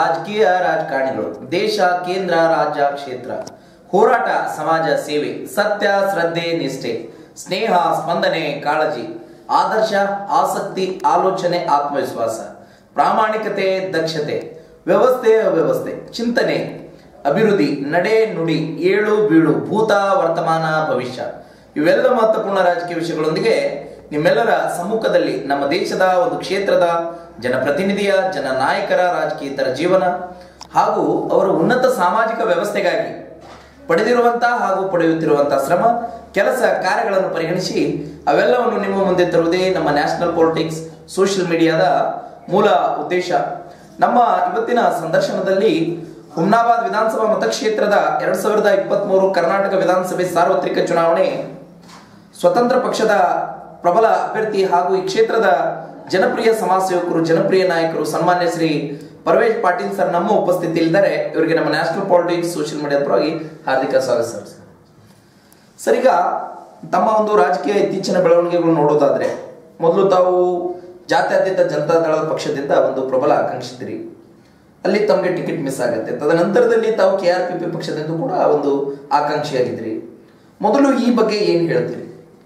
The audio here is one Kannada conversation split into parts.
ರಾಜಕೀಯ ರಾಜಕಾರಣಿಗಳು ದೇಶ ಕೇಂದ್ರ ರಾಜ್ಯ ಕ್ಷೇತ್ರ ಹೋರಾಟ ಸಮಾಜ ಸೇವೆ ಸತ್ಯ ಶ್ರದ್ಧೆ ನಿಷ್ಠೆ ಸ್ನೇಹ ಸ್ಪಂದನೆ ಕಾಳಜಿ ಆದರ್ಶ ಆಸಕ್ತಿ ಆಲೋಚನೆ ಆತ್ಮವಿಶ್ವಾಸ ಪ್ರಾಮಾಣಿಕತೆ ದಕ್ಷತೆ ವ್ಯವಸ್ಥೆ ಅವ್ಯವಸ್ಥೆ ಚಿಂತನೆ ಅಭಿವೃದ್ಧಿ ನಡೆ ನುಡಿ ಏಳು ಬೀಳು ಭೂತ ವರ್ತಮಾನ ಭವಿಷ್ಯ ಇವೆಲ್ಲ ಮಹತ್ವಪೂರ್ಣ ರಾಜಕೀಯ ವಿಷಯಗಳೊಂದಿಗೆ ನಿಮ್ಮೆಲ್ಲರ ಸಮ್ಮುಖದಲ್ಲಿ ನಮ್ಮ ದೇಶದ ಒಂದು ಕ್ಷೇತ್ರದ ಜನಪ್ರತಿನಿಧಿಯ ಜನನಾಯಕರ ರಾಜಕೀಯತರ ಜೀವನ ಹಾಗೂ ಅವರ ಉನ್ನತ ಸಾಮಾಜಿಕ ವ್ಯವಸ್ಥೆಗಾಗಿ ಪಡೆದಿರುವಂತಹ ಹಾಗೂ ಪಡೆಯುತ್ತಿರುವಂತಹ ಶ್ರಮ ಕೆಲಸ ಕಾರ್ಯಗಳನ್ನು ಪರಿಗಣಿಸಿ ಅವೆಲ್ಲವನ್ನು ನಿಮ್ಮ ಮುಂದೆ ತರುವುದೇ ನಮ್ಮ ನ್ಯಾಷನಲ್ ಪೊಲಿಟಿಕ್ಸ್ ಸೋಷಿಯಲ್ ಮೀಡಿಯಾದ ಮೂಲ ಉದ್ದೇಶ ನಮ್ಮ ಇವತ್ತಿನ ಸಂದರ್ಶನದಲ್ಲಿ ಹುಮ್ನಾಬಾದ್ ವಿಧಾನಸಭಾ ಮತಕ್ಷೇತ್ರದ ಎರಡ್ ಸಾವಿರದ ಇಪ್ಪತ್ತ್ ಮೂರು ಕರ್ನಾಟಕ ವಿಧಾನಸಭೆ ಸಾರ್ವತ್ರಿಕ ಚುನಾವಣೆ ಸ್ವತಂತ್ರ ಪಕ್ಷದ ಪ್ರಬಲ ಅಭ್ಯರ್ಥಿ ಹಾಗೂ ಈ ಕ್ಷೇತ್ರದ ಜನಪ್ರಿಯ ಸಮಾಜ ಸೇವಕರು ಜನಪ್ರಿಯ ನಾಯಕರು ಸನ್ಮಾನ್ಯ ಶ್ರೀ ಪರ್ವೇಶ್ ಪಾಟೀಲ್ ಸರ್ ನಮ್ಮ ಉಪಸ್ಥಿತಿಯಲ್ಲಿದ್ದಾರೆ ಇವರಿಗೆ ನಮ್ಮ ನ್ಯಾಷನಲ್ ಪಾಲಿಟಿಕ್ಸ್ ಸೋಷಿಯಲ್ ಮೀಡಿಯಾದ ಪರವಾಗಿ ಹಾರ್ದಿಕ ಸ್ವಾಗತ ಸರ್ ಸರ್ ಈಗ ತಮ್ಮ ಒಂದು ರಾಜಕೀಯ ಇತ್ತೀಚಿನ ಬೆಳವಣಿಗೆಗಳು ನೋಡೋದಾದ್ರೆ ಮೊದಲು ತಾವು ಜಾತ್ಯತೀತ ಜನತಾ ದಳದ ಪಕ್ಷದಿಂದ ಒಂದು ಪ್ರಬಲ ಆಕಾಂಕ್ಷಿದ್ರಿ ಅಲ್ಲಿ ತಮಗೆ ಟಿಕೆಟ್ ಮಿಸ್ ಆಗುತ್ತೆ ತದನಂತರದಲ್ಲಿ ತಾವು ಕೆ ಆರ್ ಪಿ ಪಿ ಪಕ್ಷದಿಂದ ಕೂಡ ಒಂದು ಆಕಾಂಕ್ಷಿಯಾಗಿದ್ರಿ ಮೊದಲು ಈ ಬಗ್ಗೆ ಏನ್ ಹೇಳ್ತೀರಿ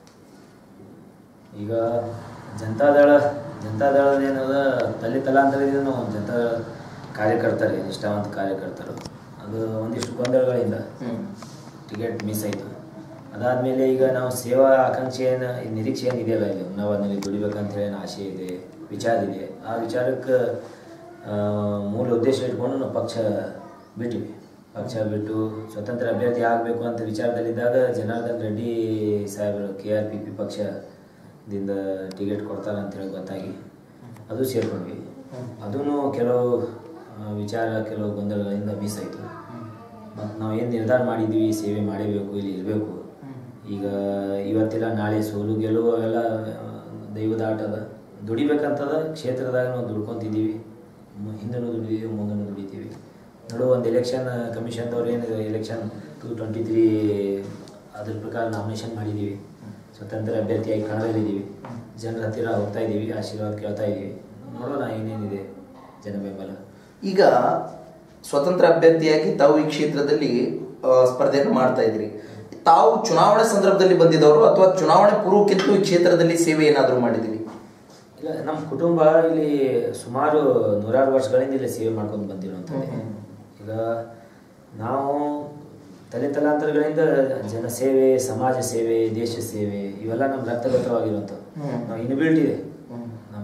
ಈಗ ಜನತಾದಳ ಜನತಾದಳದ ಏನದ ತಲೆ ತಲಾಂತರದಿಂದ ನಾವು ಜನತಾದಳ ಕಾರ್ಯಕರ್ತರೇ ನಿಷ್ಠಾವಂತ ಕಾರ್ಯಕರ್ತರು ಅದು ಒಂದಿಷ್ಟು ಗೊಂದಲಗಳಿಂದ ಟಿಕೆಟ್ ಮಿಸ್ ಆಯಿತು ಅದಾದಮೇಲೆ ಈಗ ನಾವು ಸೇವಾ ಆಕಾಂಕ್ಷೆಯನ್ನು ನಿರೀಕ್ಷೆ ಏನಿದೆಯಲ್ಲ ಇಲ್ಲಿ ಹುಮ್ನಾಬಾದ್ನಲ್ಲಿ ದುಡಿಬೇಕಂತ ಹೇಳಿ ಆಸೆ ಇದೆ ವಿಚಾರ ಇದೆ ಆ ವಿಚಾರಕ್ಕೆ ಆ, ಮೂಲ ಉದ್ದೇಶ ಇಟ್ಕೊಂಡು ನಾವು ಪಕ್ಷ ಬಿಟ್ಟಿವಿ ಪಕ್ಷ ಬಿಟ್ಟು ಸ್ವತಂತ್ರ ಅಭ್ಯರ್ಥಿ ಆಗಬೇಕು ಅಂತ ವಿಚಾರದಲ್ಲಿದ್ದಾಗ ಜನಾರ್ದನ್ ರೆಡ್ಡಿ ಸಾಹೇಬರು ಕೆ ಆರ್ ಪಿ ಪಿ ಪಕ್ಷದಿಂದ ಟಿಕೆಟ್ ಕೊಡ್ತಾರೆ ಅಂತೇಳಿ ಗೊತ್ತಾಗಿ ಅದು ಸೇರ್ಕೊಂಡ್ವಿ ಅದೂ ಕೆಲವು ಆ, ವಿಚಾರ ಕೆಲವು ಗೊಂದಲಗಳಿಂದ ಮಿಸ್ ಆಯಿತು ಮತ್ತು ನಾವು ಏನು ನಿರ್ಧಾರ ಮಾಡಿದ್ವಿ ಸೇವೆ ಮಾಡಬೇಕು ಇಲ್ಲಿ ಇರಬೇಕು ಈಗ ಇವತ್ತಿಲ್ಲ ನಾಳೆ ಸೋಲು ಗೆಲುವು ಅವೆಲ್ಲ ಆ, ದೈವದ ಆಟ ಅದ ದುಡಿಬೇಕಂತದ ಕ್ಷೇತ್ರದಾಗ ನಾವು ದುಡ್ಕೊತಿದ್ದೀವಿ ಹಿಂದೂ ದುಡಿದೀವಿ ಮುಂದೂ ದುಡಿತೀವಿ ನೋಡು ಒಂದು ಎಲೆಕ್ಷನ್ ಕಮಿಷನ್ದವ್ರು ಏನು ಎಲೆಕ್ಷನ್ ಟು ಟ್ವೆಂಟಿ ತ್ರೀ ಅದ್ರ ಪ್ರಕಾರ ನಾಮಿನೇಷನ್ ಮಾಡಿದ್ದೀವಿ ಸ್ವತಂತ್ರ ಅಭ್ಯರ್ಥಿಯಾಗಿ ಕಣದಲ್ಲಿದ್ದೀವಿ ಜನರ ಹತ್ತಿರ ಹೋಗ್ತಾ ಇದ್ದೀವಿ ಆಶೀರ್ವಾದ ಕೇಳ್ತಾ ಇದ್ದೀವಿ ನೋಡೋಣ ಏನೇನಿದೆ ಜನ ಬೆಂಬಲ ಈಗ ಸ್ವತಂತ್ರ ಅಭ್ಯರ್ಥಿಯಾಗಿ ತಾವು ಈ ಕ್ಷೇತ್ರದಲ್ಲಿ ಆ, ಸ್ಪರ್ಧೆಯನ್ನು ಮಾಡ್ತಾ ಇದ್ರಿ ತಾವು ಚುನಾವಣೆ ಸಂದರ್ಭದಲ್ಲಿ ಬಂದಿದ್ದವರು ಅಥವಾ ಚುನಾವಣೆ ಪೂರ್ವಕ್ಕಿಂತ ಈ ಕ್ಷೇತ್ರದಲ್ಲಿ ಸೇವೆ ಏನಾದರೂ ಮಾಡಿದಿರಿ ಇಲ್ಲ ನಮ್ಮ ಕುಟುಂಬ ಇಲ್ಲಿ ಸುಮಾರು ನೂರಾರು ವರ್ಷಗಳಿಂದ ಇಲ್ಲಿ ಸೇವೆ ಮಾಡ್ಕೊಂಡು ಬಂದಿರುವಂಥದ್ದು ಈಗ ನಾವು ತಲೆ ತಲಾಂತರಗಳಿಂದ ಜನಸೇವೆ ಸಮಾಜ ಸೇವೆ ದೇಶ ಸೇವೆ ಇವೆಲ್ಲ ನಮ್ಮ ರಕ್ತಗತವಾಗಿರುವಂಥದ್ದು ಹ್ಮ್. ನಾವು ಇನ್ಬಿಲ್ಟ್ ಇದೆ ನಮ್ಮ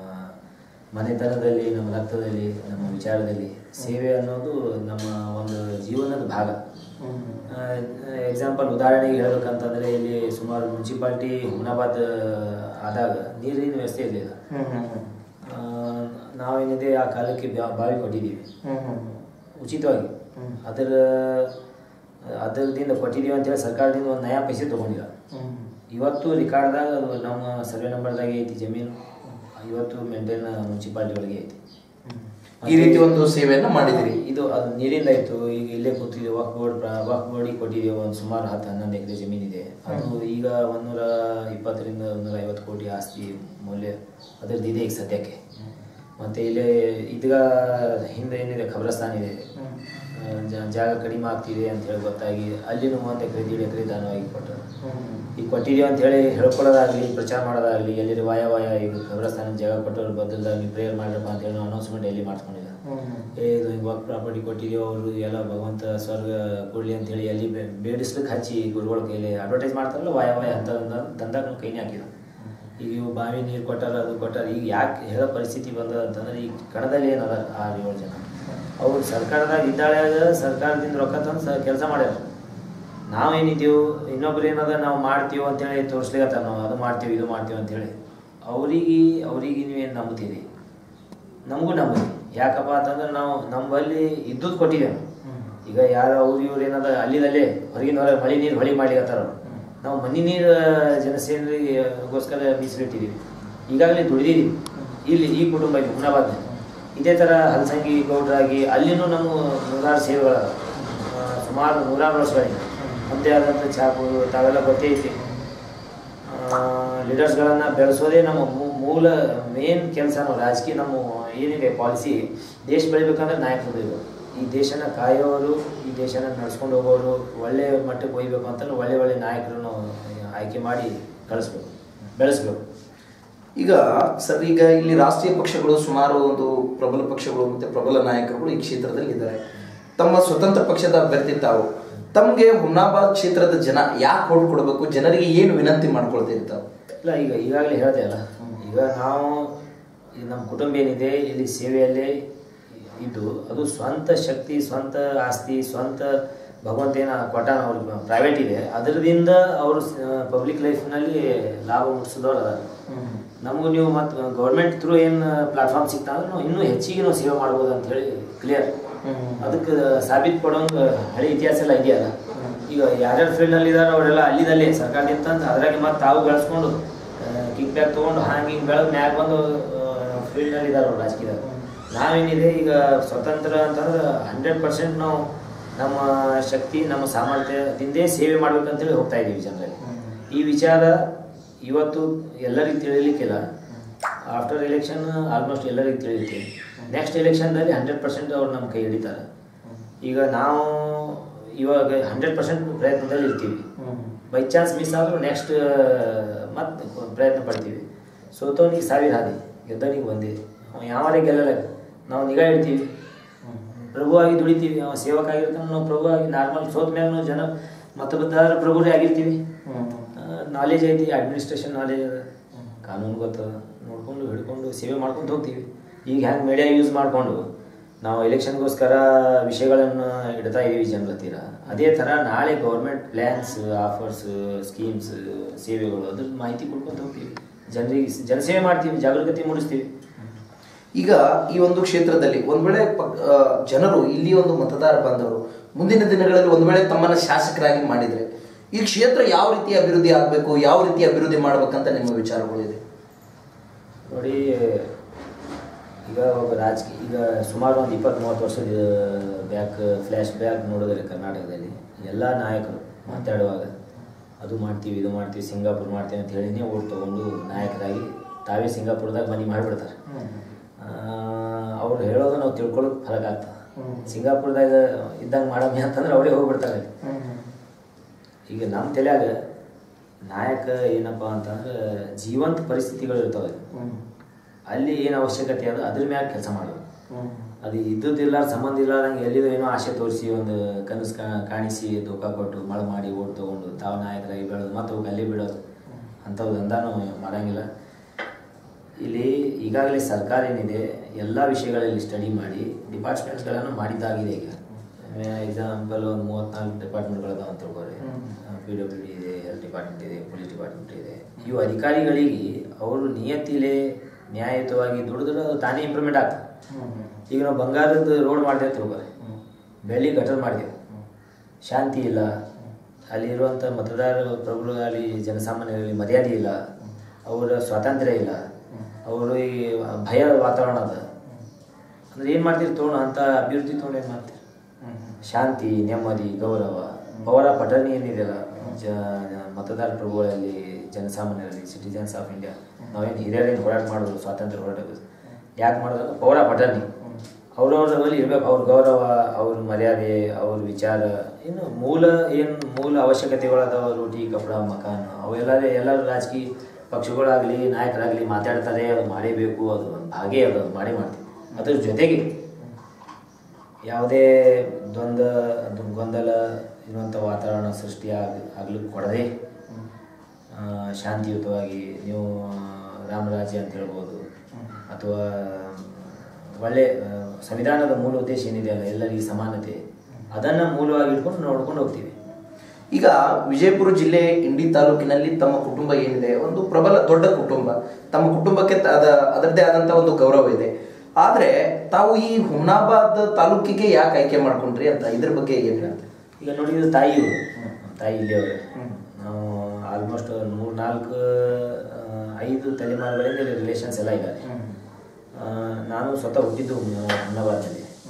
ಮನೆತನದಲ್ಲಿ ನಮ್ಮ ರಕ್ತದಲ್ಲಿ ನಮ್ಮ ವಿಚಾರದಲ್ಲಿ ಸೇವೆ ಅನ್ನೋದು ನಮ್ಮ ಒಂದು ಜೀವನದ ಭಾಗ ಎಕ್ಸಾಂಪಲ್ ಉದಾಹರಣೆಗೆ ಹೇಳ್ಬೇಕಂತಂದ್ರೆ ಇಲ್ಲಿ ಸುಮಾರು ಮುನ್ಸಿಪಾಲ್ಟಿ ಹುಮ್ನಾಬಾದ್ ಆದಾಗ ನೀರಿನ ವ್ಯವಸ್ಥೆ ಇರಲಿಲ್ಲ ಆ, ನಾವೇನಿದೆ ಆ ಕಾಲಕ್ಕೆ ಬ್ಯಾ- ಬಾವಿ ಕೊಟ್ಟಿದ್ದೀವಿ ಉಚಿತವಾಗಿ ಅದರ ಅದರದಿಂದ ಕೊಟ್ಟಿದ್ದೀವಿ ಅಂತೇಳಿ ಸರ್ಕಾರದಿಂದ ಒಂದು ನಯಾ ಪೈಸೆ ತೊಗೊಂಡಿಲ್ಲ ಇವತ್ತು ರಿಕಾರ್ಡ್ದಾಗ ಅದು ನಮ್ಮ ಸರ್ವೆ ನಂಬರ್ದಾಗ ಐತಿ ಜಮೀನು ಇವತ್ತು ಮೇಂಟೈನ್ ಮುನ್ಸಿಪಾಲ್ಟಿಗಳಿಗೆ ಐತಿ ಈ ರೀತಿ ಒಂದು ಸೇವೆಯನ್ನು ಮಾಡಿದಿರಿ ಇದು ಅದು ನೀರಿಂದ ಇತ್ತು ಈಗ ಇಲ್ಲೇ ಕೂತಿದ್ದೀವಿ ವಕ್ ಬೋರ್ಡ್ ವಕ್ ಬೋರ್ಡಿಗೆ ಕೊಟ್ಟಿದ್ದೀವಿ ಒಂದು ಸುಮಾರು ಹತ್ತು ಹನ್ನೊಂದು ಎಕರೆ ಜಮೀನಿದೆ ಅದು ಈಗ ಒಂದೂರ ಇಪ್ಪತ್ತರಿಂದ ಒಂದೂರ ಐವತ್ತು ಕೋಟಿ ಆಸ್ತಿ ಮೌಲ್ಯ ಅದರದ್ದು ಇದೆ ಈಗ ಸದ್ಯಕ್ಕೆ ಮತ್ತು ಇಲ್ಲಿ ಇದೀಗ ಹಿಂದೆ ಏನಿದೆ ಖಬ್ರಸ್ತಾನ್ ಇದೆ ಆ, ಜ- ಜಾಗ ಕಡಿಮೆ ಆಗ್ತಿದೆ ಅಂತ ಹೇಳಿ ಗೊತ್ತಾಗಿ ಅಲ್ಲಿನೂ ಒಂದು ಎಕರೆ ದೀಡ್ ಎಕರೆ ದಾನವಾಗಿ ಕೊಟ್ಟರು ಈಗ ಕೊಟ್ಟಿದ್ದೀವಿ ಅಂತ ಹೇಳಿ ಹೇಳ್ಕೊಳ್ಳೋದಾಗಲಿ ಪ್ರಚಾರ ಮಾಡೋದಾಗಲಿ ಎಲ್ಲಿ ವಾಯ ವಾಯ ಈಗ ಖಬ್ರಸ್ತಾನ ಜಾಗ ಕೊಟ್ಟವ್ರು ಬದಲಾಗಿ ನೀವು ಪ್ರೇಯರ್ ಮಾಡ್ರಪ್ಪ ಅಂತ ಹೇಳಿ ಅನೌನ್ಸ್ಮೆಂಟ್ ಎಲ್ಲಿ ಮಾಡ್ಕೊಂಡಿಲ್ಲ ಏ ಇದು ಹಿಂಗೆ ವರ್ಕ್ ಪ್ರಾಪರ್ಟಿ ಕೊಟ್ಟಿದ್ದೀವಿ ಅವರು ಎಲ್ಲ ಭಗವಂತ ಸ್ವರ್ಗ ಕೊಡ್ಲಿ ಅಂತ ಹೇಳಿ ಎಲ್ಲಿ ಬೇ- ಬೇಡಿಸ್ಲಿಕ್ಕೆ ಹಚ್ಚಿ ಗುರುಗಳ ಕೈಲಿ ಅಡ್ವರ್ಟೈಸ್ ಮಾಡ್ತಾರಲ್ಲ ವಾಯ ವಾಯ ಅಂತ ದಂದಾಗ ನಾವು ಕೈನೇ ಹಾಕಿಲ್ಲ ಈಗ ಇವು ಬಾವಿ ನೀರು ಕೊಟ್ಟಾರ ಅದು ಕೊಟ್ಟಾರ ಈಗ ಯಾಕೆ ಹೇಳೋ ಪರಿಸ್ಥಿತಿ ಬಂದದ ಅಂತಂದ್ರೆ ಈಗ ಕಣದಲ್ಲಿ ಏನದ ಆ ಏಳು ಜನ ಅವ್ರು ಸರ್ಕಾರದಾಗ ಇದ್ದಾಳೆ ಸರ್ಕಾರದಿಂದ ರೊಕ್ಕ ತಂದು ಸ ಕೆಲಸ ಮಾಡ್ಯಾರ ನಾವೇನಿದ್ದೀವಿ ಇನ್ನೊಬ್ರು ಏನದ ನಾವು ಮಾಡ್ತೀವಿ ಅಂತೇಳಿ ತೋರಿಸ್ಲಿಕತ್ತಾರ ನಾವು ಅದು ಮಾಡ್ತೀವಿ ಇದು ಮಾಡ್ತೀವಿ ಅಂತೇಳಿ ಅವ್ರಿಗೆ ಅವ್ರಿಗೆ ನೀವೇನು ನಂಬ್ತೀರಿ ನಮಗೂ ನಂಬುತ್ತೆ ಯಾಕಪ್ಪ ಅಂತಂದ್ರೆ ನಾವು ನಮ್ಮಲ್ಲಿ ಇದ್ದದ್ದು ಕೊಟ್ಟಿದ್ದೇವೆ ಈಗ ಯಾರು ಅವ್ರು ಇವ್ರು ಏನದ ಅಲ್ಲಿದಲ್ಲೇ ಹೊರಗಿನ ಹೊರ ಮಳೆ ನೀರು ಹೊಳಿ ಮಾಡ್ಲಿಕತ್ತಾರ ಅವ್ರು. ನಾವು ಮನೆ ನೀರು ಜನಸೇನೆಗೋಸ್ಕರ ಮೀಸಲಿಟ್ಟಿದ್ದೀವಿ ಈಗಾಗಲೇ ದುಡಿದಿದ್ದೀವಿ ಇಲ್ಲಿ ಈ ಕುಟುಂಬ ಇದೆ ಹುಮ್ನಾಬಾದ್ ಇದೇ ಥರ ಹಲಸಂಗಿ ಗೌಡ್ರಾಗಿ ಅಲ್ಲಿನೂ ನಮ್ಮ ನೂರಾರು ಸೇವೆಗಳ ಸುಮಾರು ನೂರಾರು ವರ್ಷಗಳಿಂದ ನಮ್ಮದೇ ಆದಂಥ ಚಾಕು ತಾವೆಲ್ಲ ಗೊತ್ತೇ ಐತಿ ಲೀಡರ್ಸ್ಗಳನ್ನು ಬೆಳೆಸೋದೇ ನಮ್ಮ ಮೂ- ಮೂಲ ಮೂಲ ಮೇನ್ ಕೆಲಸ ನಾವು ರಾಜಕೀಯ ನಮ್ಮ ಏನಿದೆ ಪಾಲಿಸಿ ದೇಶ ಬೆಳಿಬೇಕಂದ್ರೆ ನಾಯಕರು ಬೇಕು ಈ ದೇಶನ ಕಾಯೋರು ಈ ದೇಶನ ನಡ್ಸ್ಕೊಂಡು ಹೋಗೋರು ಒಳ್ಳೆ ಮಟ್ಟಕ್ಕೆ ಒಯ್ಬೇಕು ಅಂತಂದ್ರೆ ಒಳ್ಳೆ ಒಳ್ಳೆ ನಾಯಕರನ್ನು ಆಯ್ಕೆ ಮಾಡಿ ಕಳಿಸ್ಬೇಕು ಬೆಳೆಸ್ಬೇಕು ಈಗ ಸರ್ ಈಗ ಇಲ್ಲಿ ರಾಷ್ಟ್ರೀಯ ಪಕ್ಷಗಳು ಸುಮಾರು ಒಂದು ಪ್ರಬಲ ಪಕ್ಷಗಳು ಮತ್ತೆ ಪ್ರಬಲ ನಾಯಕರುಗಳು ಈ ಕ್ಷೇತ್ರದಲ್ಲಿ ಇದ್ದಾರೆ ತಮ್ಮ ಸ್ವತಂತ್ರ ಪಕ್ಷದ ಅಭ್ಯರ್ಥಿ ತಾವು ತಮಗೆ ಹುಮ್ನಾಬಾದ್ ಕ್ಷೇತ್ರದ ಜನ ಯಾಕೆ ಓಟ್ ಕೊಡಬೇಕು ಜನರಿಗೆ ಏನು ವಿನಂತಿ ಮಾಡ್ಕೊಳ್ತೀರಿ ತಾವು ಇಲ್ಲ ಈಗ ಈಗಾಗಲೇ ಹೇಳಿದೆ ಅಲ್ಲ ಈಗ ನಾವು ಈ ನಮ್ಮ ಕುಟುಂಬ ಏನಿದೆ ಇಲ್ಲಿ ಸೇವೆಯಲ್ಲೇ ಇದ್ದು ಅದು ಸ್ವಂತ ಶಕ್ತಿ ಸ್ವಂತ ಆಸ್ತಿ ಸ್ವಂತ ಭಗವಂತ ಏನ ಕೊಟ್ಟಾನ ಅವ್ರಿಗೆ ಪ್ರೈವೇಟ್ ಇದೆ ಅದರಿಂದ ಅವರು ಪಬ್ಲಿಕ್ ಲೈಫ್ನಲ್ಲಿ ಲಾಭ ಮುಟ್ಟಿಸಿದವ್ರು ಅದಾರ ನಮಗೂ ನೀವು ಮತ್ತು ಗೌರ್ಮೆಂಟ್ ಥ್ರೂ ಏನು ಪ್ಲಾಟ್ಫಾರ್ಮ್ ಸಿಗ್ತಾ ಅಂದ್ರೆ ನಾವು ಇನ್ನೂ ಹೆಚ್ಚಿಗೆ ನಾವು ಸೇವೆ ಮಾಡ್ಬೋದು ಅಂತ ಹೇಳಿ ಕ್ಲಿಯರ್ ಅದಕ್ಕೆ ಸಾಬೀತು ಕೊಡೋಂಗೆ ಹಳೆ ಇತಿಹಾಸ ಎಲ್ಲ ಇದೆಯಲ್ಲ ಈಗ ಯಾರ್ಯಾರು ಫೀಲ್ಡ್ನಲ್ಲಿ ಇದಾರೆ ಅವರೆಲ್ಲ ಅಲ್ಲಿದಲ್ಲಿ ಸರ್ಕಾರದಿಂದ ತಂದು ಅದ್ರಾಗೆ ಮತ್ತೆ ತಾವು ಬೆಳೆಸ್ಕೊಂಡು ಕಿಕ್ ಬ್ಯಾಕ್ ತೊಗೊಂಡು ಹಂಗೆ ಹಿಂಗೆ ಬೆಳೆದು ಮ್ಯಾಗ ಬಂದು ಫೀಲ್ಡ್ನಲ್ಲಿ ಇದ್ದಾರೆ ಅವ್ರು ರಾಜಕೀಯದಾಗ ನಾವೇನಿದೆ ಈಗ ಸ್ವತಂತ್ರ ಅಂತಂದ್ರೆ ಹಂಡ್ರೆಡ್ ಪರ್ಸೆಂಟ್ ನಾವು ನಮ್ಮ ಶಕ್ತಿ ನಮ್ಮ ಸಾಮರ್ಥ್ಯದಿಂದೇ ಸೇವೆ ಮಾಡ್ಬೇಕಂತೇಳಿ ಹೋಗ್ತಾ ಇದ್ದೀವಿ ಜನರಲ್ಲಿ ಈ ವಿಚಾರ ಇವತ್ತು ಎಲ್ಲರಿಗೂ ತಿಳಿಲಿಕ್ಕಿಲ್ಲ ಆಫ್ಟರ್ ಎಲೆಕ್ಷನ್ ಆಲ್ಮೋಸ್ಟ್ ಎಲ್ಲರಿಗೂ ತಿಳಿಯುತ್ತೆ ನೆಕ್ಸ್ಟ್ ಎಲೆಕ್ಷನ್ದಲ್ಲಿ ಹಂಡ್ರೆಡ್ ಪರ್ಸೆಂಟ್ ಅವ್ರು ನಮ್ಮ ಕೈ ಹಿಡಿತಾರೆ ಈಗ ನಾವು ಇವಾಗ ಹಂಡ್ರೆಡ್ ಪರ್ಸೆಂಟ್ ಪ್ರಯತ್ನದಲ್ಲಿ ಇರ್ತೀವಿ ಬೈ ಚಾನ್ಸ್ ಮಿಸ್ ಆದರೂ ನೆಕ್ಸ್ಟ್ ಮತ್ತೆ ಪ್ರಯತ್ನ ಪಡ್ತೀವಿ ಸೋತವನಿಗೆ ಸಾವಿರ ಹಾದಿ ಗೆದ್ದವನಿಗೆ ಒಂದೇ ಅವ ಯಾವಾರೇ ಗೆಲ್ಲಲ್ಲ ನಾವು ನಿಗಾ ಇಡ್ತೀವಿ ಪ್ರಭುವಾಗಿ ದುಡಿತೀವಿ ಅವ ಸೇವಕ ಆಗಿರ್ತಾನೆ ನಾವು ಪ್ರಭುವಾಗಿ ನಾರ್ಮಲ್ ಸೋತ ಮ್ಯಾಗ ಜನ ಮತ್ತೊಬ್ಬರ ಪ್ರಭುರೇ ಆಗಿರ್ತೀವಿ ನಾಲೆಜ್ ಐತಿ ಅಡ್ಮಿನಿಸ್ಟ್ರೇಷನ್ ನಾಲೆಜ್ ಅದ ಕಾನೂನು ಗೊತ್ತದ ನೋಡ್ಕೊಂಡು ಹಿಡ್ಕೊಂಡು ಸೇವೆ ಮಾಡ್ಕೊಂಡು ಹೋಗ್ತೀವಿ ಈಗ ಹೆಂಗೆ ಮೀಡಿಯಾ ಯೂಸ್ ಮಾಡಿಕೊಂಡು ನಾವು ಎಲೆಕ್ಷನ್ಗೋಸ್ಕರ ವಿಷಯಗಳನ್ನು ಇಡ್ತಾ ಇದ್ದೀವಿ ಜನರ ಹತ್ತಿರ ಅದೇ ಥರ ನಾಳೆ ಗೌರ್ಮೆಂಟ್ ಪ್ಲ್ಯಾನ್ಸ್ ಆಫರ್ಸ್ ಸ್ಕೀಮ್ಸ್ ಸೇವೆಗಳು ಅದ್ರ ಮಾಹಿತಿ ಕೊಡ್ಕೊಂತ ಹೋಗ್ತೀವಿ ಜನರಿಗೆ ಜನಸೇವೆ ಮಾಡ್ತೀವಿ ಜಾಗೃತಿ ಮೂಡಿಸ್ತೀವಿ ಈಗ ಈ ಒಂದು ಕ್ಷೇತ್ರದಲ್ಲಿ ಒಂದ್ ವೇಳೆ ಪಕ್- ಆ, ಜನರು ಇಲ್ಲಿ ಒಂದು ಮತದಾರ ಬಂದವರು ಮುಂದಿನ ದಿನಗಳಲ್ಲಿ ಒಂದ್ ವೇಳೆ ತಮ್ಮನ್ನ ಶಾಸಕರಾಗಿ ಮಾಡಿದ್ರೆ ಈ ಕ್ಷೇತ್ರ ಯಾವ ರೀತಿ ಅಭಿವೃದ್ಧಿ ಆಗಬೇಕು ಯಾವ ರೀತಿ ಅಭಿವೃದ್ಧಿ ಮಾಡ್ಬೇಕಂತ ನಿಮ್ಮ ವಿಚಾರಗಳಿದೆ ನೋಡಿ ಈಗ ಒಬ್ಬ ರಾಜಕೀಯ ಈಗ ಸುಮಾರು ಒಂದು ಇಪ್ಪತ್ತು ಮೂವತ್ತು ವರ್ಷದ ಬ್ಯಾಕ್ ಫ್ಲ್ಯಾಶ್ ಬ್ಯಾಕ್ ನೋಡಿದ್ರೆ ಕರ್ನಾಟಕದಲ್ಲಿ ಎಲ್ಲ ನಾಯಕರು ಮಾತಾಡುವಾಗ ಅದು ಮಾಡ್ತೀವಿ ಇದು ಮಾಡ್ತೀವಿ ಸಿಂಗಾಪುರ್ ಮಾಡ್ತೀವಿ ಅಂತ ಹೇಳಿನೇ ಓಟ್ ತೊಗೊಂಡು ನಾಯಕರಾಗಿ ತಾವೇ ಸಿಂಗಾಪುರದಾಗ ಮನೆ ಮಾಡಿಬಿಡ್ತಾರೆ ಅವ್ರು ಹೇಳೋದು ನಾವು ತಿಳ್ಕೊಳ್ಳೋಕೆ ಫರಕ್ ಆಗ್ತದೆ ಸಿಂಗಾಪುರದಾಗ ಇದ್ದಂಗೆ ಮಾಡಮ್ಮಿ ಅಂತಂದ್ರೆ ಅವರೇ ಹೋಗ್ಬಿಡ್ತಾರೆ ಅಲ್ಲಿ. ಈಗ ನಮ್ಮ ತಲೆಯಾಗ ನಾಯಕ ಏನಪ್ಪ ಅಂತಂದ್ರೆ ಜೀವಂತ ಪರಿಸ್ಥಿತಿಗಳು ಇರ್ತಾವೆ ಅಲ್ಲಿ ಏನು ಅವಶ್ಯಕತೆ ಅದ ಅದ್ರ ಮ್ಯಾಗ ಕೆಲಸ ಮಾಡೋದು ಅದು ಇದ್ದುದಿಲ್ಲ ಸಂಬಂಧ ಇಲ್ಲಾರ್ದಂಗೆ ಎಲ್ಲಿದೋ ಏನೋ ಆಸೆ ತೋರಿಸಿ ಒಂದು ಕನಸು ಕಾ- ಕಾಣಿಸಿ ಧೋಕಾ ಕೊಟ್ಟು ಮಳೆ ಮಾಡಿ ಓಟ್ ತೊಗೊಂಡು ತಾವು ನಾಯಕರಾಗಿ ಬೆಳೆದು ಮತ್ತೆ ಹೋಗಿ ಅಲ್ಲಿ ಬಿಡೋದು ಅಂಥವು ದಂಧನೂ ಮಾಡಂಗಿಲ್ಲ ಇಲ್ಲಿ ಈಗಾಗಲೇ ಸರ್ಕಾರ ಏನಿದೆ ಎಲ್ಲ ವಿಷಯಗಳಲ್ಲಿ ಸ್ಟಡಿ ಮಾಡಿ ಡಿಪಾರ್ಟ್ಮೆಂಟ್ಸ್ಗಳನ್ನು ಮಾಡಿದ್ದಾಗಿದೆ ಈಗ ಎಕ್ಸಾಂಪಲ್ ಒಂದು ಮೂವತ್ನಾಲ್ಕು ಡಿಪಾರ್ಟ್ಮೆಂಟ್ಗಳದಾವ ಅಂತ ತಿಳ್ಕೊರಿ ಪಿ ಡಬ್ಲ್ಯೂ ಡಿ ಇದೆ ಹೆಲ್ತ್ ಡಿಪಾರ್ಟ್ಮೆಂಟ್ ಇದೆ ಪೊಲೀಸ್ ಡಿಪಾರ್ಟ್ಮೆಂಟ್ ಇದೆ ಇವು ಅಧಿಕಾರಿಗಳಿಗೆ ಅವರು ನಿಯತಿಲೆ ನ್ಯಾಯಯುತವಾಗಿ ದುಡಿದ್ರೆ ಅದು ತಾನೇ ಇಂಪ್ರೂವ್ಮೆಂಟ್ ಆಗ್ತದೆ ಈಗ ನಾವು ಬಂಗಾರದ ರೋಡ್ ಮಾಡ್ತೇವೆ ತಿಳ್ಕೊರಿ ಬೆಳ್ಳಿ ಗಟರ್ ಮಾಡ್ತೇವೆ ಶಾಂತಿ ಇಲ್ಲ ಅಲ್ಲಿರುವಂಥ ಮತದಾರ ಪ್ರಭುಗಳಲ್ಲಿ ಜನಸಾಮಾನ್ಯರಲ್ಲಿ ಮರ್ಯಾದೆ ಇಲ್ಲ ಅವರ ಸ್ವಾತಂತ್ರ್ಯ ಇಲ್ಲ ಅವರು ಈ ಭಯ ವಾತಾವರಣ ಅದ ಅಂದ್ರೆ ಏನು ಮಾಡ್ತೀರಿ ತೊಗೊಂಡು ಅಂತ ಅಭಿವೃದ್ಧಿ ತೊಗೊಂಡು ಏನು ಮಾಡ್ತೀರಿ ಶಾಂತಿ ನೆಮ್ಮದಿ ಗೌರವ ಅವರ ಪಠಣಿ ಏನಿದೆಯಲ್ಲ ಜ ಮತದಾರ ಪ್ರಭುಗಳಲ್ಲಿ ಜನಸಾಮಾನ್ಯರಲ್ಲಿ ಸಿಟಿಜನ್ಸ್ ಆಫ್ ಇಂಡಿಯಾ ನಾವೇನು ಹಿರಿಯರೇನು ಹೋರಾಟ ಮಾಡೋದು ಸ್ವಾತಂತ್ರ್ಯ ಹೋರಾಟ ಯಾಕೆ ಮಾಡೋದು ಪೌರ ಪಠಣಿ ಅವ್ರವ್ರಲ್ಲಿ ಇರ್ಬೇಕು ಅವ್ರ ಗೌರವ ಅವ್ರ ಮರ್ಯಾದೆ ಅವ್ರ ವಿಚಾರ ಇನ್ನು ಮೂಲ ಏನು ಮೂಲ ಅವಶ್ಯಕತೆಗಳದಾವ ರೋಟಿ ಕಪಡ ಮಕಾನ್ ಅವೆಲ್ಲ ಎಲ್ಲರೂ ರಾಜಕೀಯ ಪಕ್ಷಗಳಾಗಲಿ ನಾಯಕರಾಗಲಿ ಮಾತಾಡ್ತಾರೆ ಅದು ಮಾಡೇಬೇಕು ಅದು ಒಂದು ಭಾಗೇ ಅದು ಅದು ಮಾಡೇ ಮಾಡ್ತೀವಿ ಅದ್ರ ಜೊತೆಗೆ ಯಾವುದೇ ದ್ವಂದ್ವ ಅದು ಗೊಂದಲ ಇರುವಂಥ ವಾತಾವರಣ ಸೃಷ್ಟಿ ಆಗ ಆಗ್ಲಿಕ್ಕೆ ಕೊಡದೆ ಆ, ಶಾಂತಿಯುತವಾಗಿ ನೀವು ರಾಮರಾಜ್ಯ ಅಂತ ಹೇಳ್ಬೋದು ಅಥವಾ ಒಳ್ಳೆ ಆ, ಸಂವಿಧಾನದ ಮೂಲ ಉದ್ದೇಶ ಏನಿದೆ ಅಲ್ಲ ಎಲ್ಲರಿಗೂ ಸಮಾನತೆ ಅದನ್ನು ಮೂಲವಾಗಿ ಇಟ್ಕೊಂಡು ನೋಡ್ಕೊಂಡು ಹೋಗ್ತೀವಿ ಈಗ ವಿಜಯಪುರ ಜಿಲ್ಲೆ ಇಂಡಿ ತಾಲೂಕಿನಲ್ಲಿ ತಮ್ಮ ಕುಟುಂಬ ಏನಿದೆ ಒಂದು ಪ್ರಬಲ ದೊಡ್ಡ ಕುಟುಂಬ ತಮ್ಮ ಕುಟುಂಬಕ್ಕೆ ತ- ಅದ ಅದರದ್ದೇ ಆದಂತ ಒಂದು ಗೌರವ ಇದೆ ಆದ್ರೆ ತಾವು ಈ ಹುಮ್ನಾಬಾದ್ ತಾಲೂಕಿಗೆ ಯಾಕೆ ಆಯ್ಕೆ ಮಾಡ್ಕೊಂಡ್ರಿ ಅಂತ ಇದ್ರ ಬಗ್ಗೆ ಏನ್ ಹೇಳ್ತೀರಿ ಈಗ ನೋಡಿ ಇದು ತಾಯಿ ಇವ್ರು. ತಾಯಿ ಇಲ್ಲಿ ಅವರು ನಾವು ಆಲ್ಮೋಸ್ಟ್ ಮೂರು ನಾಲ್ಕು ಐದು ತಲೆಮಾರುಗಳಿಂದ ಇಲ್ಲಿ ರಿಲೇಷನ್ಸ್ ಎಲ್ಲ ಇದ್ದಾರೆ ಆ, ನಾನು ಸ್ವತಃ ಹುಟ್ಟಿದ್ದು ಹುಮ್ನಾಬಾದ್ನಲ್ಲಿ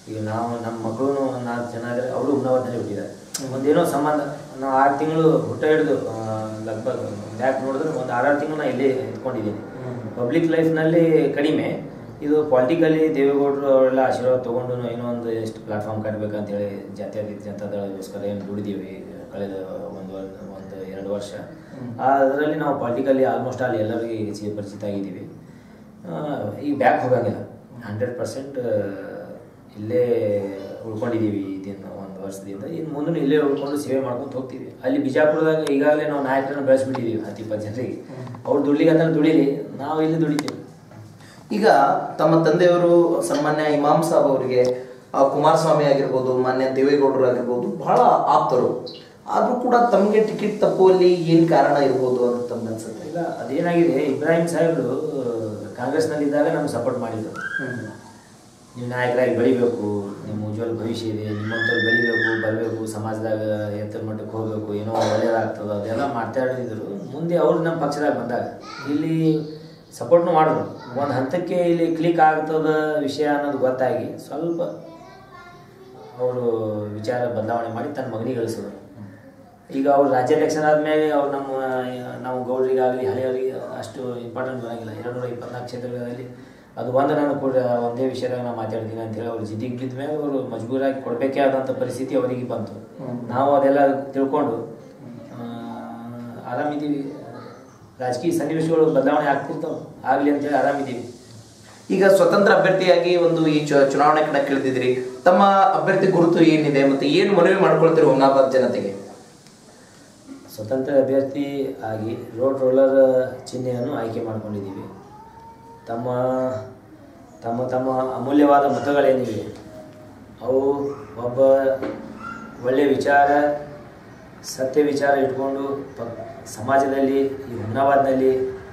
ಈಗ ನಾವು ನಮ್ಮ ಮಕ್ಕಳು ಒಂದು ನಾಲ್ಕು ಜನ ಇದ್ದಾರೆ ಅವರು ಹುಮ್ನಾಬಾದ್ನಲ್ಲಿ ಹುಟ್ಟಿದ್ದಾರೆ ಒಂದೇನೋ ಸಂಬಂಧ ನಾವು ಆರು ತಿಂಗಳು ಹುಟ್ಟ ಹಿಡಿದು ಲಗ್ಭಗ್ ಬ್ಯಾಕ್ ನೋಡಿದ್ರೆ ಒಂದು ಆರಾರು ತಿಂಗಳು ನಾನು ಇಲ್ಲೇ ಇಟ್ಕೊಂಡಿದ್ದೀನಿ ಪಬ್ಲಿಕ್ ಲೈಫ್ನಲ್ಲಿ ಕಡಿಮೆ ಇದು ಪೊಲಿಟಿಕಲಿ ದೇವೇಗೌಡರು ಅವರೆಲ್ಲ ಆಶೀರ್ವಾದ ತೊಗೊಂಡು ಏನೋ ಒಂದು ಎಷ್ಟು ಪ್ಲಾಟ್ಫಾರ್ಮ್ ಕಟ್ಟಬೇಕಂತ ಹೇಳಿ ಜಾತ್ಯತೀತ ಜನತಾದಳಗೋಸ್ಕರ ಏನು ದುಡಿದೀವಿ ಕಳೆದ ಒಂದು ವರ್- ಒಂದು ಎರಡು ವರ್ಷ ಅದರಲ್ಲಿ ನಾವು ಪೊಲಿಟಿಕಲಿ ಆಲ್ಮೋಸ್ಟ್ ಅಲ್ಲಿ ಎಲ್ಲರಿಗೆ ಚಿ- ಪರಿಚಿತ ಆಗಿದ್ದೀವಿ ಆ, ಈಗ ಬ್ಯಾಕ್ ಹೋಗಂಗಿಲ್ಲ ಹಂಡ್ರೆಡ್ ಪರ್ಸೆಂಟ್ ಇಲ್ಲೇ ಉಳ್ಕೊಂಡಿದ್ದೀವಿ ಇದನ್ನು ಒಂದು ವರ್ಷದಿಂದ ಇನ್ನು ಮುಂದೆ ಇಲ್ಲೇ ಉಳ್ಕೊಂಡು ಸೇವೆ ಮಾಡ್ಕೊಂಡು ಹೋಗ್ತೀವಿ ಅಲ್ಲಿ ಬಿಜಾಪುರದಾಗ ಈಗಾಗಲೇ ನಾವು ನಾಯಕರನ್ನು ಬೆಳೆಸ್ಬಿಟ್ಟಿದ್ದೀವಿ ಹತ್ತು ಇಪ್ಪತ್ತು ಜನರಿಗೆ ಅವ್ರು ದುಡ್ಲಿಕ್ಕೆ ಅಂತ ದುಡಿಲಿ ನಾವು ಇಲ್ಲಿ ದುಡಿತೀವಿ ಈಗ ತಮ್ಮ ತಂದೆಯವರು ಸನ್ಮಾನ್ಯ ಇಮಾಮ್ ಸಾಬ್ ಅವರಿಗೆ ಆ, ಕುಮಾರಸ್ವಾಮಿ ಆಗಿರ್ಬೋದು ಮಾನ್ಯ ದೇವೇಗೌಡರು ಆಗಿರ್ಬೋದು ಬಹಳ ಆಪ್ತರು ಆದ್ರೂ ಕೂಡ ತಮಗೆ ಟಿಕೆಟ್ ತಪ್ಪುವಲ್ಲಿ ಏನ್ ಕಾರಣ ಇರ್ಬೋದು ಅಂತ ತಮ್ಗೆ ಅನ್ಸುತ್ತೆ ಇಲ್ಲ ಅದೇನಾಗಿದೆ ಇಬ್ರಾಹಿಂ ಸಾಹೇಬರು ಕಾಂಗ್ರೆಸ್ನಲ್ಲಿದ್ದಾಗ ನಮ್ಗೆ ಸಪೋರ್ಟ್ ಮಾಡಿದ್ರು ನೀವು ನಾಯಕರಾಗಿ ಬೆಳಿಬೇಕು ನಿಮ್ಮ ಉಜ್ವಲ ಭವಿಷ್ಯ ಇದೆ ನಿಮ್ಮಂಥವ್ರು ಬೆಳಿಬೇಕು ಬರಬೇಕು ಸಮಾಜದಾಗ ಎತ್ತರ ಮಟ್ಟಕ್ಕೆ ಹೋಗಬೇಕು ಏನೋ ಒಳ್ಳೇದಾಗ್ತದೆ ಅದೆಲ್ಲ ಮಾತಾಡಿದ್ರು ಮುಂದೆ ಅವ್ರು ನಮ್ಮ ಪಕ್ಷದಾಗ ಬಂದಾಗ ಇಲ್ಲಿ ಸಪೋರ್ಟ್ನು ಮಾಡಿದ್ರು ಒಂದು ಹಂತಕ್ಕೆ ಇಲ್ಲಿ ಕ್ಲಿಕ್ ಆಗ್ತದ ವಿಷಯ ಅನ್ನೋದು ಗೊತ್ತಾಗಿ ಸ್ವಲ್ಪ ಅವರು ವಿಚಾರ ಬದಲಾವಣೆ ಮಾಡಿ ತನ್ನ ಮಗನಿಗೆ ಗಳಿಸಿದ್ರು ಈಗ ಅವ್ರು ರಾಜ್ಯ ಎಲೆಕ್ಷನ್ ಆದಮೇಲೆ ಅವ್ರು ನಮ್ಮ ನಾವು ಗೌಡರಿಗಾಗಲಿ ಹಳೆಯವರಿಗೆ ಅಷ್ಟು ಇಂಪಾರ್ಟೆಂಟ್ ಬರೋಂಗಿಲ್ಲ ಎರಡು ನೂರ ಇಪ್ಪತ್ನಾಲ್ಕು ಕ್ಷೇತ್ರಗಳಲ್ಲಿ ಅದು ಒಂದು ನಾನು ಕೂಡ ಒಂದೇ ವಿಷಯದಾಗ ನಾನು ಮಾತಾಡ್ತೀನಿ ಅಂತೇಳಿ ಅವ್ರು ಜಿದ್ದಿಗೆ ಬಿದ್ದ ಮೇಲೆ ಅವರು ಮಜಬೂರಾಗಿ ಕೊಡಬೇಕೇ ಆದಂಥ ಪರಿಸ್ಥಿತಿ ಅವರಿಗೆ ಬಂತು ನಾವು ಅದೆಲ್ಲ ತಿಳ್ಕೊಂಡು ಆ, ಆರಾಮಿದ್ದೀವಿ ರಾಜಕೀಯ ಸನ್ನಿವೇಶಗಳು ಬದಲಾವಣೆ ಆಗ್ತಿರ್ತಾವೆ ಆಗಲಿ ಅಂತೇಳಿ ಆರಾಮಿದ್ದೀವಿ ಈಗ ಸ್ವತಂತ್ರ ಅಭ್ಯರ್ಥಿಯಾಗಿ ಒಂದು ಈ ಚು- ಚುನಾವಣೆ ಕಣಕ್ಕಿಳಿದಿದ್ರಿ ತಮ್ಮ ಅಭ್ಯರ್ಥಿ ಗುರುತು ಏನಿದೆ ಮತ್ತೆ ಏನು ಮನವಿ ಮಾಡ್ಕೊಳ್ತೀರಿ ಹುಮ್ನಾಬಾದ್ ಜನತೆಗೆ ಸ್ವತಂತ್ರ ಅಭ್ಯರ್ಥಿ ಆಗಿ ರೋಡ್ ರೋಲರ್ ಚಿಹ್ನೆಯನ್ನು ಆಯ್ಕೆ ಮಾಡ್ಕೊಂಡಿದ್ದೀವಿ ತಮ್ಮ ತಮ್ಮ ತಮ್ಮ ಅಮೂಲ್ಯವಾದ ಮತಗಳೇನಿವೆ ಅವು ಒಬ್ಬ ಒಳ್ಳೆಯ ವಿಚಾರ ಸತ್ಯ ವಿಚಾರ ಇಟ್ಕೊಂಡು ಪ ಸಮಾಜದಲ್ಲಿ ಈ ಹುಮ್ನಾಬಾದ್ನಲ್ಲಿ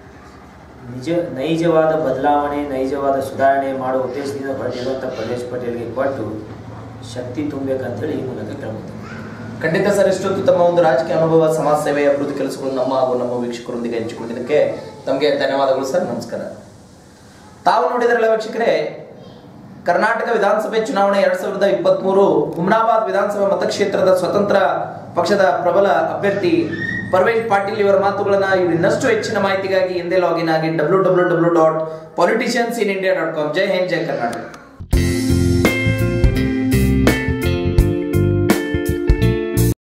ನಿಜ ನೈಜವಾದ ಬದಲಾವಣೆ ನೈಜವಾದ ಸುಧಾರಣೆ ಮಾಡುವ ಉದ್ದೇಶದಿಂದ ಹೊರಟಿರುವಂಥ ಪ್ರದೇಶ್ ಪಟೇಲ್ಗೆ ಕೊಟ್ಟು ಶಕ್ತಿ ತುಂಬಬೇಕಂತೇಳಿ ಈ ಮೂಲಕ ಕೇಳ್ಕೊತೀನಿ ಖಂಡಿತ ಸರ್ ಇಷ್ಟೊತ್ತು ತಮ್ಮ ಒಂದು ರಾಜಕೀಯ ಅನುಭವ ಸಮಾಜ ಸೇವೆ ಅಭಿವೃದ್ಧಿ ಕೆಲಸಗಳು ನಮ್ಮ ಹಾಗೂ ನಮ್ಮ ವೀಕ್ಷಕರೊಂದಿಗೆ ಹಂಚಿಕೊಂಡಿದ್ದಕ್ಕೆ ತಮಗೆ ಧನ್ಯವಾದಗಳು ಸರ್ ನಮಸ್ಕಾರ ತಾವು ನೋಡಿದ್ರಲ್ಲ ವೀಕ್ಷಕರೇ ಕರ್ನಾಟಕ ವಿಧಾನಸಭೆ ಚುನಾವಣೆ ಎರಡ್ ಸಾವಿರದ ಇಪ್ಪತ್ತ್ ಮೂರು ಹುಮ್ನಾಬಾದ್ ವಿಧಾನಸಭಾ ಮತಕ್ಷೇತ್ರದ ಸ್ವತಂತ್ರ ಪಕ್ಷದ ಪ್ರಬಲ ಅಭ್ಯರ್ಥಿ ಪರ್ವೇಶ್ ಪಾಟೀಲ್ ಇವರ ಮಾತುಗಳನ್ನ ಇವರು ಇನ್ನಷ್ಟು ಹೆಚ್ಚಿನ ಮಾಹಿತಿಗಾಗಿ ಹಿಂದೆ ಲಾಗಿನ್ ಆಗಿ W W W dot politicians in India dot com ಜೈ ಹಿಂದ್ ಜೈ ಕರ್ನಾಟಕ